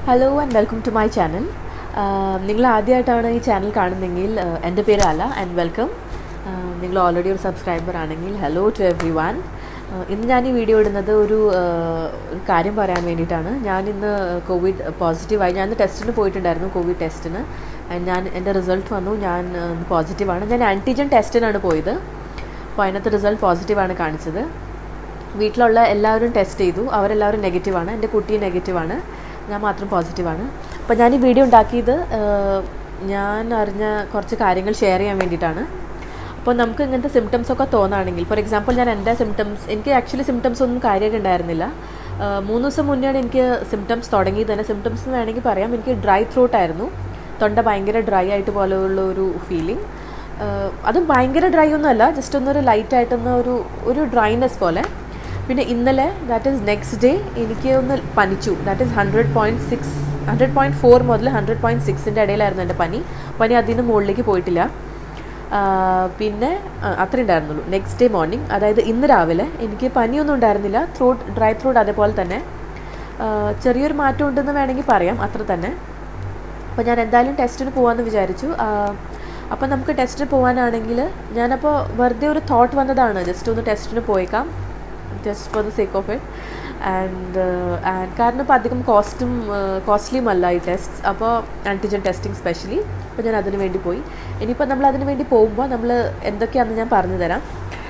hello and welcome to my channel നിങ്ങൾ ആദ്യമായിട്ടാണ് ഈ ചാനൽ കാണുന്നതെങ്കിൽ uh, എൻ്റെ പേര് അല ആൻഡ് വെൽക്കം നിങ്ങൾ ഓൾറെഡി ഒരു സബ്സ്ക്രൈബർ ആണെങ്കിൽ ഹലോ ടു എവ്രി വൺ ഇന്ന് ഞാൻ ഈ വീഡിയോ ഇടുന്നത് ഒരു uh, ഒരു കാര്യം പറയാൻ വേണ്ടിയിട്ടാണ് ഞാൻ ഇന്ന് കോവിഡ് പോസിറ്റീവായി ഞാൻ ഇന്ന് ടെസ്റ്റിന് പോയിട്ടുണ്ടായിരുന്നു കോവിഡ് ടെസ്റ്റിന് ആൻഡ് ഞാൻ എൻ്റെ റിസൾട്ട് വന്നു ഞാൻ പോസിറ്റീവാണ് ഞാൻ ആൻറ്റിജൻ ടെസ്റ്റിനാണ് പോയത് അപ്പോൾ അതിനകത്ത് റിസൾട്ട് പോസിറ്റീവാണ് കാണിച്ചത് വീട്ടിലുള്ള എല്ലാവരും ടെസ്റ്റ് ചെയ്തു അവരെല്ലാവരും നെഗറ്റീവാണ് എൻ്റെ കുട്ടി നെഗറ്റീവാണ് ഞാൻ മാത്രം പോസിറ്റീവാണ് അപ്പോൾ ഞാൻ ഈ വീഡിയോ ഉണ്ടാക്കിയത് ഏഹ്, ഞാൻ അറിഞ്ഞ കുറച്ച് കാര്യങ്ങൾ ഷെയർ ചെയ്യാൻ വേണ്ടിയിട്ടാണ് അപ്പോൾ നമുക്ക് ഇങ്ങനത്തെ സിംറ്റംസ് ഒക്കെ തോന്നുകയാണെങ്കിൽ ഫോർ എക്സാമ്പിൾ ഞാൻ എൻ്റെ സിംറ്റംസ് എനിക്ക് ആക്ച്വലി സിംറ്റംസ് ഒന്നും കാര്യമായിട്ട് ഉണ്ടായിരുന്നില്ല ഏഹ്, മൂന്ന് ദിവസം മുന്നെയാണ് എനിക്ക് സിംറ്റംസ് തുടങ്ങിയത് തന്നെ സിംറ്റംസ് എന്ന് വേണമെങ്കിൽ പറയാം എനിക്ക് ഡ്രൈ ത്രോട്ട് ആയിരുന്നു തൊണ്ട ഭയങ്കര ഡ്രൈ ആയിട്ട് പോലെയുള്ള ഒരു ഫീലിംഗ് അത് ഭയങ്കര ഡ്രൈ ഒന്നുമല്ല ജസ്റ്റ് ഒന്നൊരു ലൈറ്റ് ആയിട്ടൊന്ന് ഒരു ഒരു ഡ്രൈനെസ് പോലെ പിന്നെ ഇന്നലെ ദാറ്റ് ഈസ് നെക്സ്റ്റ് ഡേ എനിക്ക് ഒന്ന് പനിച്ചു that is hundred point six hundred point four മുതൽ ഹൺഡ്രഡ് പോയിൻറ്റ് സിക്സിൻ്റെ ഇടയിലായിരുന്നു എൻ്റെ പനി പനി അതിന് മുകളിലേക്ക് പോയിട്ടില്ല ആ, പിന്നെ ആ, അത്രേ ഉണ്ടായിരുന്നുള്ളൂ നെക്സ്റ്റ് ഡേ മോർണിംഗ് അതായത് ഇന്ന് രാവിലെ എനിക്ക് പനിയൊന്നും ഉണ്ടായിരുന്നില്ല ത്രോട്ട് ഡ്രൈ ത്രോട്ട് അതേപോലെ തന്നെ ആ, ചെറിയൊരു മാറ്റം ഉണ്ടെന്ന് വേണമെങ്കിൽ പറയാം അത്ര തന്നെ അപ്പോൾ ഞാൻ എന്തായാലും ടെസ്റ്റിന് പോകാമെന്ന് വിചാരിച്ചു അപ്പോൾ നമുക്ക് ടെസ്റ്റിന് പോകാനാണെങ്കിൽ ഞാനപ്പോൾ വെറുതെ ഒരു തോട്ട് വന്നതാണ് ജസ്റ്റ് ഒന്ന് ടെസ്റ്റിന് പോയേക്കാം just for the sake of it and and കാരണം ഇപ്പോൾ അധികം കോസ്റ്റും കോസ്റ്റ്ലിയും അല്ല ഈ ടെസ്റ്റ് അപ്പോൾ ആൻറ്റിജൻ ടെസ്റ്റിംഗ് സ്പെഷ്യലി അപ്പോൾ ഞാൻ അതിന് വേണ്ടി പോയി ഇനിയിപ്പോൾ നമ്മൾ അതിന് വേണ്ടി പോകുമ്പോൾ നമ്മൾ എന്തൊക്കെയാണെന്ന് ഞാൻ പറഞ്ഞു തരാം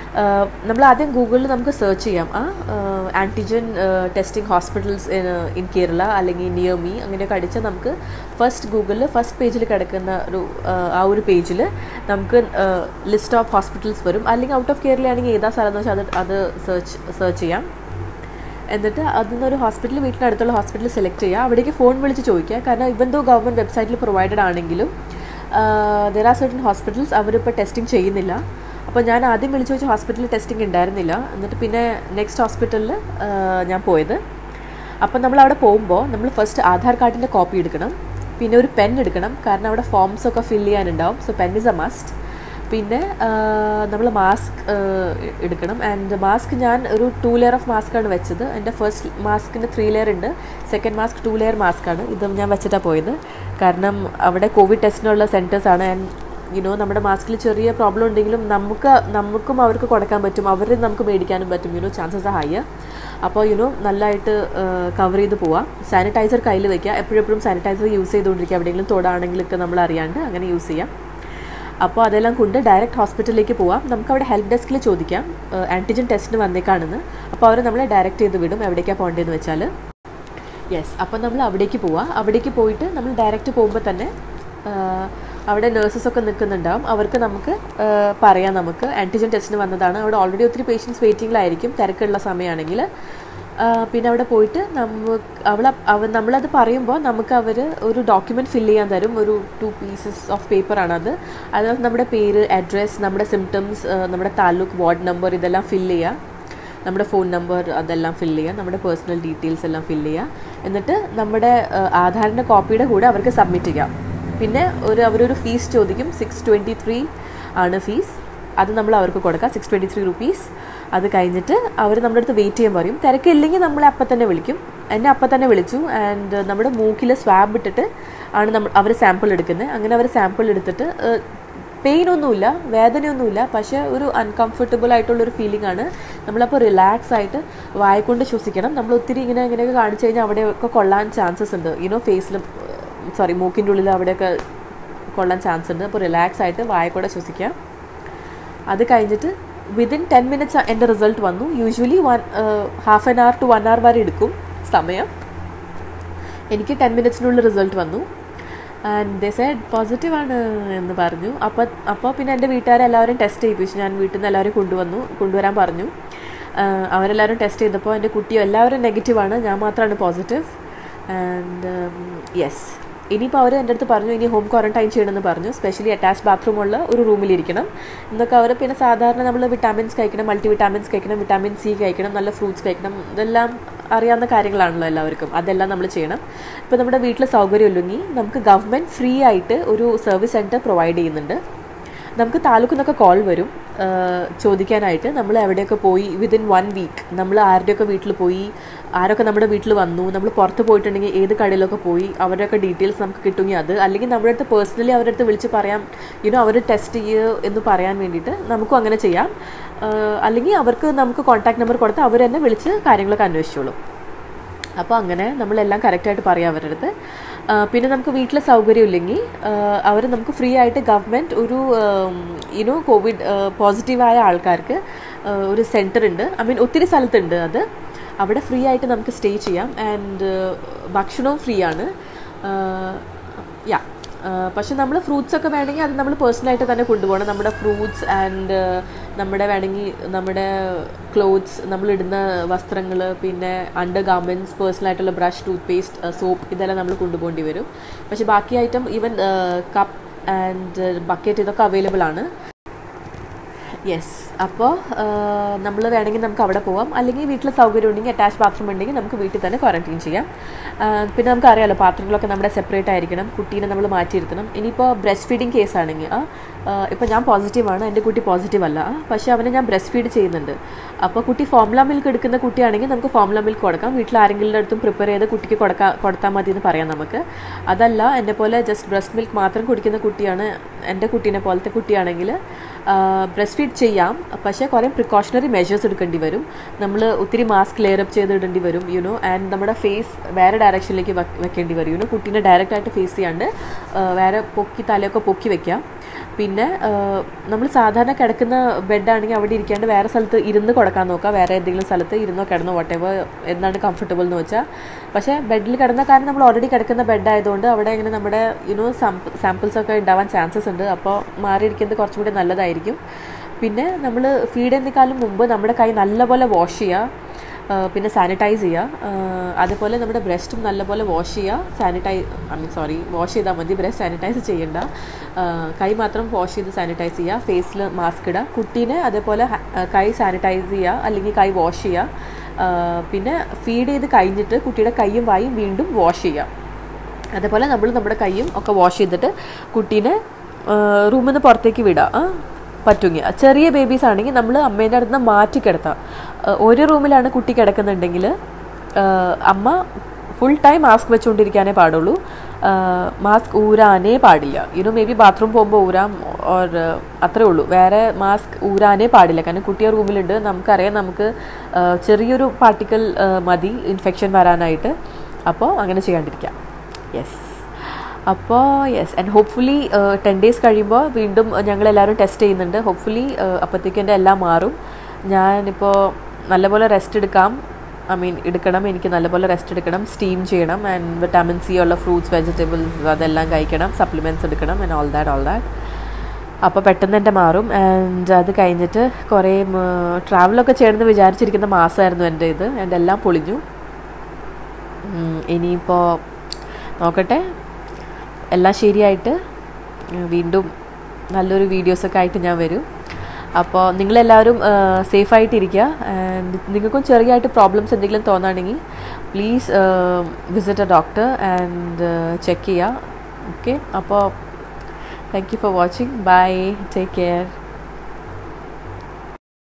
നമ്മൾ ആദ്യം ഗൂഗിളിൽ നമുക്ക് സെർച്ച് ചെയ്യാം ആ antigen testing hospitals in Kerala അല്ലെങ്കിൽ നിയർ മീ അങ്ങനെയൊക്കെ അടിച്ചാൽ നമുക്ക് ഫസ്റ്റ് ഗൂഗിളിൽ ഫസ്റ്റ് പേജിൽ കിടക്കുന്ന ഒരു ആ, ആ ഒരു പേജിൽ നമുക്ക് ലിസ്റ്റ് ഓഫ് ഹോസ്പിറ്റൽസ് വരും അല്ലെങ്കിൽ ഔട്ട് ഓഫ് കേരള ആണെങ്കിൽ ഏതാ സ്ഥലം എന്ന് വെച്ചാൽ അത് അത് സെർച്ച് സെർച്ച് ചെയ്യാം എന്നിട്ട് അതിൽ നിന്നൊരു ഹോസ്പിറ്റൽ വീട്ടിനടുത്തുള്ള ഹോസ്പിറ്റൽ സെലക്ട് ചെയ്യുക അവിടേക്ക് ഫോൺ വിളിച്ച് ചോദിക്കുക കാരണം ഇവൻ ദോ ഗവൺമെൻറ് വെബ്സൈറ്റിൽ പ്രൊവൈഡഡ് ആണെങ്കിലും ദർ ആർ സർട്ടൻ ഹോസ്പിറ്റൽസ് അവരിപ്പോൾ ടെസ്റ്റിംഗ് ചെയ്യുന്നില്ല അപ്പോൾ ഞാൻ ആദ്യം വിളിച്ച് വെച്ച ഹോസ്പിറ്റലിൽ ടെസ്റ്റിംഗ് ഉണ്ടായിരുന്നില്ല എന്നിട്ട് പിന്നെ നെക്സ്റ്റ് ഹോസ്പിറ്റലിൽ ഞാൻ പോയത് അപ്പം നമ്മൾ അവിടെ പോകുമ്പോൾ നമ്മൾ ഫസ്റ്റ് ആധാർ കാർഡിൻ്റെ കോപ്പി എടുക്കണം പിന്നെ ഒരു പെൻ എടുക്കണം കാരണം അവിടെ ഫോംസ് ഒക്കെ ഫില്ല് ചെയ്യാനുണ്ടാവും so pen is a must പിന്നെ നമ്മൾ മാസ്ക് എടുക്കണം ആൻഡ് മാസ്ക് ഞാൻ ഒരു ടു ലെയർ ഓഫ് മാസ്ക് ആണ് വെച്ചത് എൻ്റെ ഫസ്റ്റ് മാസ്കിന് ത്രീ ലെയർ ഉണ്ട് second mask two layer mask ആണ് ഇത് ഞാൻ വെച്ചിട്ടാണ് പോയത് കാരണം അവിടെ കോവിഡ് ടെസ്റ്റിനുള്ള സെൻറ്റേഴ്സ് ആണ് ആൻഡ് യുനോ നമ്മുടെ മാസ്കിൽ ചെറിയ പ്രോബ്ലം ഉണ്ടെങ്കിലും നമുക്ക് നമുക്കും അവർക്ക് കൊടുക്കാൻ പറ്റും അവരെ നമുക്ക് മേടിക്കാനും പറ്റും യുനോ ചാൻസസ് ഹൈ അപ്പോൾ യുനോ നല്ലതായിട്ട് കവർ ചെയ്ത് പോവാം സാനിറ്റൈസർ കയ്യിൽ വെക്കുക എപ്പോഴെപ്പോഴും സാനിറ്റൈസർ യൂസ് ചെയ്തുകൊണ്ടിരിക്കുക എവിടെയെങ്കിലും തൊടാണെങ്കിലൊക്കെ നമ്മൾ അറിയാണ്ട് അങ്ങനെ യൂസ് ചെയ്യാം അപ്പോൾ അതെല്ലാം കൊണ്ട് ഡയറക്റ്റ് ഹോസ്പിറ്റലിലേക്ക് പോവാം നമുക്ക് അവിടെ ഹെൽപ്പ് ഡെസ്കിൽ ചോദിക്കാം ആൻറ്റിജൻ ടെസ്റ്റിന് വന്നേക്കാണെന്ന് അപ്പോൾ അവർ നമ്മളെ ഡയറക്റ്റ് ചെയ്ത് വിടും എവിടേക്കാണ് പോകേണ്ടതെന്ന് വെച്ചാൽ യെസ് അപ്പം നമ്മൾ അവിടേക്ക് പോവാം അവിടേക്ക് പോയിട്ട് നമ്മൾ ഡയറക്റ്റ് പോകുമ്പോൾ തന്നെ ആ, അവിടെ നേഴ്സസ് ഒക്കെ നിൽക്കുന്നുണ്ടാവും അവർക്ക് നമുക്ക് ആ, പറയാം നമുക്ക് ആൻറ്റിജൻ ടെസ്റ്റിന് വന്നതാണ് അവിടെ ഓൾറെഡി ഒത്തിരി പേഷ്യൻസ് വെയിറ്റിംഗിലായിരിക്കും തിരക്കുള്ള സമയമാണെങ്കിൽ ആ, പിന്നെ അവിടെ പോയിട്ട് നമുക്ക് അവൾ അവ നമ്മളത് പറയുമ്പോൾ നമുക്ക് അവർ ഒരു ഡോക്യുമെൻറ്റ് ഫില്ല് ചെയ്യാൻ തരും ഒരു ടു പീസസ് ഓഫ് പേപ്പറാണ് അത് അതിനകത്ത് നമ്മുടെ പേര് അഡ്രസ്സ് നമ്മുടെ സിംറ്റംസ് നമ്മുടെ താലൂക്ക് വാർഡ് നമ്പർ ഇതെല്ലാം ഫില്ല് ചെയ്യുക നമ്മുടെ ഫോൺ നമ്പർ അതെല്ലാം ഫില്ല് ചെയ്യുക നമ്മുടെ പേഴ്സണൽ ഡീറ്റെയിൽസ് എല്ലാം ഫില്ല് ചെയ്യുക എന്നിട്ട് നമ്മുടെ ആ, ആധാറിൻ്റെ കോപ്പിയുടെ കൂടെ അവർക്ക് സബ്മിറ്റ് ചെയ്യാം പിന്നെ ഒരു അവരൊരു ഫീസ് ചോദിക്കും സിക്സ് ട്വൻറ്റി ത്രീ ആണ് ഫീസ് അത് നമ്മൾ അവർക്ക് കൊടുക്കാം സിക്സ് ട്വൻറ്റി ത്രീ റുപ്പീസ് അത് കഴിഞ്ഞിട്ട് അവർ നമ്മുടെ അടുത്ത് വെയിറ്റ് ചെയ്യാൻ പറയും തിരക്കില്ലെങ്കിൽ നമ്മളെ അപ്പം തന്നെ വിളിക്കും എന്നെ അപ്പം തന്നെ വിളിച്ചു ആൻഡ് നമ്മുടെ മൂക്കിൽ സ്വാബ് ഇട്ടിട്ട് ആണ് നമ്മൾ അവർ സാമ്പിൾ എടുക്കുന്നത് അങ്ങനെ അവർ സാമ്പിൾ എടുത്തിട്ട് പെയിൻ ഒന്നുമില്ല വേദനയൊന്നുമില്ല പക്ഷേ ഒരു അൺകംഫർട്ടബിൾ ആയിട്ടുള്ളൊരു ഫീലിംഗ് ആണ് നമ്മളപ്പോൾ റിലാക്സ് ആയിട്ട് വായക്കൊണ്ട് ശ്വസിക്കണം നമ്മൾ ഒത്തിരി ഇങ്ങനെ ഇങ്ങനെയൊക്കെ കാണിച്ചു കഴിഞ്ഞാൽ അവിടെയൊക്കെ കൊള്ളാൻ ചാൻസസ് ഉണ്ട് യുനോ ഫേസിലും സോറി മൂക്കിൻ്റെ ഉള്ളിൽ അവിടെയൊക്കെ കൊള്ളാൻ ചാൻസ് ഉണ്ട് അപ്പോൾ റിലാക്സ് ആയിട്ട് വായക്കൂടെ ശ്വസിക്കാം അത് കഴിഞ്ഞിട്ട് വിതിൻ ടെൻ മിനിറ്റ്സ് എൻ്റെ റിസൾട്ട് വന്നു usually one half an hour two one hour വരെ എടുക്കും സമയം എനിക്ക് ടെൻ മിനിറ്റ്സിനുള്ളിൽ റിസൾട്ട് വന്നു ആൻഡ് ദേ സെഡ് പോസിറ്റീവ് ആണ് എന്ന് പറഞ്ഞു അപ്പോൾ അപ്പോൾ പിന്നെ എൻ്റെ വീട്ടുകാരെ എല്ലാവരും ടെസ്റ്റ് ചെയ്യിപ്പിച്ചു ഞാൻ വീട്ടിൽ നിന്ന് എല്ലാവരും കൊണ്ടുവന്നു കൊണ്ടുവരാൻ പറഞ്ഞു ആഹ് അവരെല്ലാവരും ടെസ്റ്റ് ചെയ്തപ്പോൾ എൻ്റെ കുട്ടിയും എല്ലാവരും നെഗറ്റീവാണ് ഞാൻ മാത്രമാണ് പോസിറ്റീവ് ആൻഡ് യെസ് ഇനിയിപ്പോൾ അവർ എൻ്റെ അടുത്ത് പറഞ്ഞു ഇനി ഹോം ക്വാറന്റൈൻ ചെയ്യണമെന്ന് പറഞ്ഞു സ്പെഷ്യലി അറ്റാച്ച് ബാത്റൂമുള്ള ഒരു റൂമിലിരിക്കണം എന്നൊക്കെ അവർ പിന്നെ സാധാരണ നമ്മൾ വിറ്റാമിൻസ് കഴിക്കണം മൾട്ടി വിറ്റാമിൻസ് കഴിക്കണം വിറ്റാമിൻ സി കഴിക്കണം നല്ല ഫ്രൂട്ട്സ് കഴിക്കണം ഇതെല്ലാം അറിയാവുന്ന കാര്യങ്ങളാണല്ലോ എല്ലാവർക്കും അതെല്ലാം നമ്മൾ ചെയ്യണം ഇപ്പോൾ നമ്മുടെ വീട്ടിൽ സൗകര്യം ഇല്ലെങ്കിൽ നമുക്ക് ഗവൺമെൻറ് ഫ്രീ ആയിട്ട് ഒരു സർവീസ് സെൻറ്റർ പ്രൊവൈഡ് ചെയ്യുന്നുണ്ട് നമുക്ക് താലൂക്കിൽ നിന്നൊക്കെ കോൾ വരും ആ, ചോദിക്കാനായിട്ട് നമ്മൾ എവിടെയൊക്കെ പോയി വിതിൻ വൺ വീക്ക് നമ്മൾ ആരുടെയൊക്കെ വീട്ടിൽ പോയി ആരൊക്കെ നമ്മുടെ വീട്ടിൽ വന്നു നമ്മൾ പുറത്ത് പോയിട്ടുണ്ടെങ്കിൽ ഏത് കടയിലൊക്കെ പോയി അവരുടെയൊക്കെ ഡീറ്റെയിൽസ് നമുക്ക് കിട്ടുമെങ്കിൽ അത് അല്ലെങ്കിൽ നമ്മുടെ അടുത്ത് പേഴ്സണലി അവരുടെ അടുത്ത് വിളിച്ച് പറയാം യുനോ അവർ ടെസ്റ്റ് ചെയ്യുക എന്ന് പറയാൻ വേണ്ടിയിട്ട് നമുക്കും അങ്ങനെ ചെയ്യാം ആ, അല്ലെങ്കിൽ അവർക്ക് നമുക്ക് കോൺടാക്ട് നമ്പർ കൊടുത്ത് അവർ തന്നെ വിളിച്ച് കാര്യങ്ങളൊക്കെ അന്വേഷിച്ചോളും അപ്പോൾ അങ്ങനെ നമ്മളെല്ലാം കറക്റ്റായിട്ട് പറയാം അവരുടെ അടുത്ത് ആ, പിന്നെ നമുക്ക് വീട്ടിൽ സൗകര്യം ഇല്ലെങ്കിൽ അവർ നമുക്ക് ഫ്രീ ആയിട്ട് ഗവൺമെൻറ് ഒരു യുനോ കോവിഡ് പോസിറ്റീവായ ആൾക്കാർക്ക് ആ, ഒരു സെൻറ്റർ ഉണ്ട് ഐ മീൻ ഒത്തിരി സ്ഥലത്തുണ്ട് അത് അവിടെ ഫ്രീ ആയിട്ട് നമുക്ക് സ്റ്റേ ചെയ്യാം ആൻഡ് ഭക്ഷണവും ഫ്രീ ആണ് യാ പക്ഷെ നമ്മൾ ഫ്രൂട്ട്സ് ഒക്കെ വേണമെങ്കിൽ അത് നമ്മൾ പേഴ്സണലായിട്ട് തന്നെ കൊണ്ടുപോകണം നമ്മുടെ ഫ്രൂട്ട്സ് ആൻഡ് നമ്മുടെ വേണമെങ്കിൽ നമ്മുടെ ക്ലോത്ത്സ് നമ്മളിടുന്ന വസ്ത്രങ്ങൾ പിന്നെ അണ്ടർ ഗാർമെൻറ്റ്സ് പേഴ്സണലായിട്ടുള്ള ബ്രഷ് ടൂത്ത് പേസ്റ്റ് സോപ്പ് ഇതെല്ലാം നമ്മൾ കൊണ്ടുപോകേണ്ടി വരും പക്ഷെ ബാക്കി item even cup and bucket ഇതൊക്കെ അവൈലബിൾ ആണ് യെസ് അപ്പോൾ നമ്മൾ വേണമെങ്കിൽ നമുക്ക് അവിടെ പോവാം അല്ലെങ്കിൽ വീട്ടിൽ സൗകര്യം ഉണ്ടെങ്കിൽ അറ്റാച്ച് ബാത്റൂം ഉണ്ടെങ്കിൽ നമുക്ക് വീട്ടിൽ തന്നെ ക്വാറന്റൈൻ ചെയ്യാം ആ, പിന്നെ നമുക്ക് അറിയാമല്ലോ പാത്രങ്ങളൊക്കെ നമ്മുടെ സെപ്പറേറ്റ് ആയിരിക്കണം കുട്ടീനെ നമ്മൾ മാറ്റിയിരുത്തണം ഇനിയിപ്പോൾ ബ്രസ്റ്റ് ഫീഡിങ് കേസ് ആണെങ്കിൽ ഇപ്പോൾ ഞാൻ പോസിറ്റീവാണ് എൻ്റെ കുട്ടി പോസിറ്റീവ് അല്ല ആ, പക്ഷേ അവനെ ഞാൻ ബ്രസ്റ്റ് ഫീഡ് ചെയ്യുന്നുണ്ട് അപ്പോൾ കുട്ടി ഫോമുല മിൽക്ക് എടുക്കുന്ന കുട്ടിയാണെങ്കിൽ നമുക്ക് ഫോമുല മിൽക്ക് കൊടുക്കാം വീട്ടിൽ ആരെങ്കിലും അടുത്തും പ്രിപ്പയർ ചെയ്ത് കുട്ടിക്ക് കൊടുക്കാം കൊടുത്താൽ മതി എന്ന് പറയാം നമുക്ക് അതല്ല എന്നെ പോലെ ജസ്റ്റ് ബ്രസ്റ്റ് മിൽക്ക് മാത്രം കുടിക്കുന്ന കുട്ടിയാണ് എൻ്റെ കുട്ടീനെ പോലത്തെ കുട്ടിയാണെങ്കിൽ ബ്രസ്റ്റ് ഫീഡ് ചെയ്യാം പക്ഷേ കുറേ പ്രിക്കോഷണറി മെഷേഴ്സ് എടുക്കേണ്ടി വരും നമ്മൾ ഒത്തിരി മാസ്ക് ലെയർ അപ്പ് ചെയ്ത് ഇടേണ്ടി വരും യുനോ ആൻഡ് നമ്മുടെ ഫേസ് വേറെ ഡയറക്ഷനിലേക്ക് വെക്കേണ്ടി വരും യുനോ കുട്ടീനെ ഡയറക്റ്റ് ആയിട്ട് ഫേസ് ചെയ്യാണ്ട് ആ, വേറെ പൊക്കി തലയൊക്കെ പൊക്കി വെക്കാം പിന്നെ നമ്മൾ സാധാരണ കിടക്കുന്ന ബെഡാണെങ്കിൽ അവിടെ ഇരിക്കാണ്ട് വേറെ സ്ഥലത്ത് ഇരുന്ന് കൊടുക്കാൻ നോക്കുക വേറെ ഏതെങ്കിലും സ്ഥലത്ത് ഇരുന്നോ കിടന്നോ വട്ടേവർ എന്താണ് കംഫർട്ടബിൾ എന്ന് വെച്ചാൽ പക്ഷേ ബെഡിൽ കിടന്ന കാരണം നമ്മൾ ഓൾറെഡി കിടക്കുന്ന ബെഡ് ആയതുകൊണ്ട് അവിടെ ഇങ്ങനെ നമ്മുടെ യുനോ സാമ്പിൾസ് ഒക്കെ ഉണ്ടാവാൻ ചാൻസസ് ഉണ്ട് അപ്പോൾ മാറിയിരിക്കുന്നത് കുറച്ചും കൂടി നല്ലതായിരിക്കും പിന്നെ നമ്മൾ ഫീഡ് ചെയ്യുന്നതിനേക്കാളും മുമ്പ് നമ്മുടെ കൈ നല്ലപോലെ വാഷ് ചെയ്യുക ആ, പിന്നെ സാനിറ്റൈസ് ചെയ്യുക ആ, അതുപോലെ നമ്മുടെ ബ്രസ്റ്റും നല്ലപോലെ വാഷ് ചെയ്യുക sanitise I mean sorry wash ചെയ്താൽ മതി ബ്രസ്റ്റ് സാനിറ്റൈസ് ചെയ്യണ്ട ആ, കൈ മാത്രം വാഷ് ചെയ്ത് സാനിറ്റൈസ് ചെയ്യുക ഫേസിൽ മാസ്ക് ഇടുക കുട്ടീനെ അതേപോലെ ഹ- ആ, കൈ സാനിറ്റൈസ് ചെയ്യുക അല്ലെങ്കിൽ കൈ വാഷ് ചെയ്യുക ആ, പിന്നെ ഫീഡ് ചെയ്ത് കഴിഞ്ഞിട്ട് കുട്ടിയുടെ കൈയും വായും വീണ്ടും വാഷ് ചെയ്യുക അതേപോലെ നമ്മൾ നമ്മുടെ കൈയും ഒക്കെ വാഷ് ചെയ്തിട്ട് കുട്ടീനെ റൂമിൽ നിന്ന് പുറത്തേക്ക് വിടുക ആ പറ്റുമെങ്കിൽ ചെറിയ ബേബീസ് ആണെങ്കിൽ നമ്മൾ അമ്മേൻ്റെ അടുത്ത് നിന്ന് മാറ്റി കിടത്താം ആ, ഒരു റൂമിലാണ് കുട്ടി കിടക്കുന്നുണ്ടെങ്കിൽ ആ, അമ്മ ഫുൾ ടൈം മാസ്ക് വെച്ചുകൊണ്ടിരിക്കാനേ പാടുള്ളൂ മാസ്ക് ഊരാനേ പാടില്ല ഇനു മേ ബി ബാത്റൂം പോകുമ്പോൾ ഊരാം ഓർ അത്രേ ഉള്ളൂ വേറെ മാസ്ക് ഊരാനേ പാടില്ല കാരണം കുട്ടിയെ റൂമിലുണ്ട് നമുക്കറിയാം നമുക്ക് ആ, ചെറിയൊരു പാർട്ടിക്കൽ മതി ഇൻഫെക്ഷൻ വരാനായിട്ട് അപ്പോൾ അങ്ങനെ ചെയ്യാണ്ടിരിക്കാം യെസ് അപ്പോൾ yes and hopefully ten days കഴിയുമ്പോൾ വീണ്ടും ഞങ്ങളെല്ലാവരും ടെസ്റ്റ് ചെയ്യുന്നുണ്ട് ഹോപ്പ്ഫുള്ളി അപ്പോഴത്തേക്കും എൻ്റെ എല്ലാം മാറും ഞാനിപ്പോൾ നല്ലപോലെ റെസ്റ്റ് എടുക്കാം ഐ മീൻ എടുക്കണം എനിക്ക് നല്ലപോലെ റെസ്റ്റ് എടുക്കണം സ്റ്റീം ചെയ്യണം ആൻഡ് വിറ്റാമിൻ സി ഉള്ള ഫ്രൂട്ട്സ് വെജിറ്റബിൾസ് അതെല്ലാം കഴിക്കണം സപ്ലിമെൻറ്റ്സ് എടുക്കണം and all that all that അപ്പോൾ പെട്ടെന്ന് എൻ്റെ മാറും ആൻഡ് അത് കഴിഞ്ഞിട്ട് കുറേ ട്രാവലൊക്കെ ചെയ്യണമെന്ന് വിചാരിച്ചിരിക്കുന്ന മാസമായിരുന്നു എൻ്റെ ഇത് എൻ്റെ എല്ലാം പൊളിഞ്ഞു ഉം, ഇനിയിപ്പോൾ നോക്കട്ടെ എല്ലാം ശരിയായിട്ട് ഉം, വീണ്ടും നല്ലൊരു വീഡിയോസൊക്കെ ആയിട്ട് ഞാൻ വരും അപ്പോൾ നിങ്ങളെല്ലാവരും സേഫായിട്ടിരിക്കുക ആൻഡ് നിങ്ങൾക്കും ചെറിയായിട്ട് പ്രോബ്ലംസ് എന്തെങ്കിലും തോന്നുകയാണെങ്കിൽ please visit a doctor and check ചെയ്യുക ഓക്കെ അപ്പോൾ thank you for watching bye take care